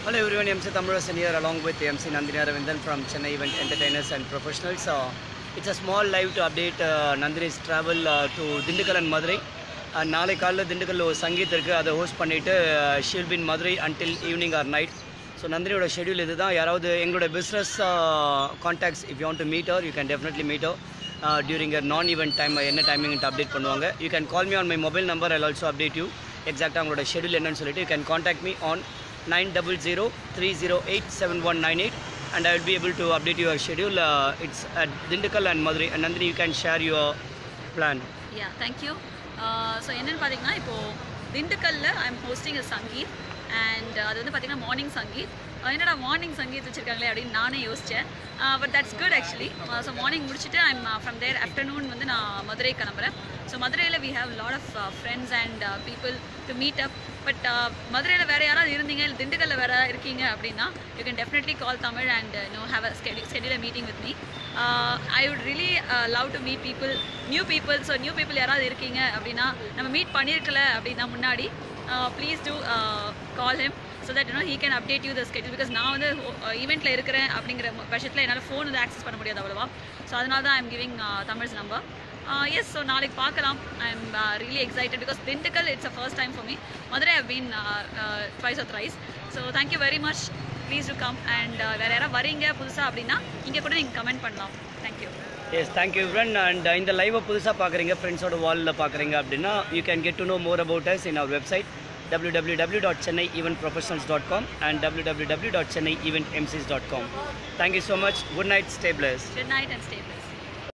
Hello everyone, MC Thamurasan here along with MC Nandini Aravindan from Chennai Event Entertainers and Professionals. Uh, it's a small live to update uh, Nandini's travel uh, to Dindigul and Madurai. Uh, நாளை காலையில் திண்டுக்கல்ல ஒரு சங்கீத் இருக்குது அதை host பண்ணிவிட்டு she'll be in Madurai until evening or night so நந்தினியோட schedule இது தான் யாராவது எங்களோட business contacts if you want to meet அவர் யூ கேன் டெஃபினெட்லி மீட் அவர் during a non event time என்ன டைமிங்ட்டு அப்டேட் பண்ணுவாங்க you can call me on my mobile number I also update you எக்ஸாக்டாக அவங்களோட ஷெடியூல் என்னன்னு சொல்லிட்டு you can contact me on nine double zero three zero eight seven one nine eight and I will be able to update your schedule. Uh, it's at Dindigul and Madurai. And Nandini, you can share your plan. Yeah thank you so என்னென்னு பார்த்தீங்கன்னா இப்போது திண்டுக்கல்ல I am hosting a sangeet and அது வந்து பார்த்தீங்கன்னா morning Sangeet அஹ் என்னடா morning Sangeet வச்சுருக்காங்களே அப்படின்னு நானே யோசித்தேன் but that's good actually so morning முடிச்சுட்டு ஐம் ஃப்ரம் தேர் ஆஃப்டர்நூன் வந்து நான் மதுரை கிளம்புறேன் ஸோ மதுரையில் we have lot of friends and people to meet up but மதுரையில் வேறு யாராவது இருந்தீங்க இல்லை திண்டுக்கல்ல வேறு இருக்கீங்க அப்படின்னா you can definitely call Tamil and no have a sche schedule a meeting with me I would really love to meet people new people so new people யாராவது இருக்கீங்க அப்படின்னா நம்ம மீட் பண்ணியிருக்கல அப்படின்னா முன்னாடி please do call him so that you know he can update you the schedule because நான் வந்து ஈவெண்ட்டில் இருக்கிறேன் அப்படிங்கிற பட்சத்தில் என்னால் ஃபோன் வந்து ஆக்சஸ் பண்ண முடியாது அவ்வளோவா ஸோ அதனால தான் I'm giving Tamil's number yes so நாளைக்கு பார்க்கலாம் I am really excited because Dindigul it's a first time for me Madurai have been twice or thrice so thank you very much please to come and வேறு யாராவது வரீங்க புதுசாக அப்படின்னா இங்கே கூட நீங்கள் கமெண்ட் பண்ணலாம் thank you yes thank you friend and இந்த லைவை புதுசாக பார்க்குறீங்க ஃப்ரெண்ட்ஸோட வாலில் பார்க்குறீங்க அப்படின்னா you can get to know more about us in our website www.chennaieventprofessionals.com and www.chennaieventmcs.com. Thank you so much. Good night. Stay blessed. Good night and stay